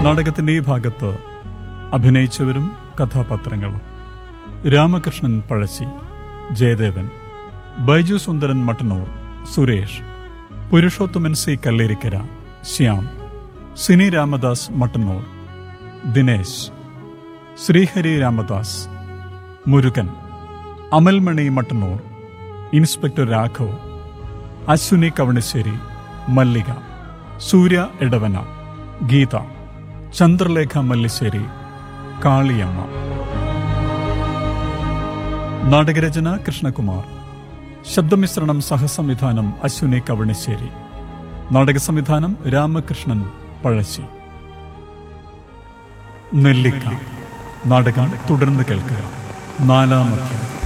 നാടകത്തിന്റെ ഈ ഭാഗത്ത് അഭിനയിച്ചവരും കഥാപാത്രങ്ങളും രാമകൃഷ്ണൻ പഴശ്ശി ജയദേവൻ ബൈജു സുന്ദരൻ മട്ടന്നൂർ സുരേഷ് പുരുഷോത്തമൻ സി കല്ലേരിക്കര ശ്യാം സിനി രാമദാസ് മട്ടന്നൂർ ദിനേശ് ശ്രീഹരി രാമദാസ് മുരുകൻ അമൽമണി മട്ടന്നൂർ ഇൻസ്പെക്ടർ രാഘവ് അശ്വിനി കവണശ്ശേരി മല്ലിക സൂര്യ എടവന ഗീത ചന്ദ്രലേഖ മല്ലിശ്ശേരി കാളിയമ്മ നാടകരചന കൃഷ്ണകുമാർ ശബ്ദമിശ്രണം സഹസംവിധാനം അശ്വിനി കവണശ്ശേരി നാടക സംവിധാനം രാമകൃഷ്ണൻ പഴശ്ശി നെല്ലിക്ക നാടകം തുടർന്ന് കേൾക്കുക നാലാമത്തെ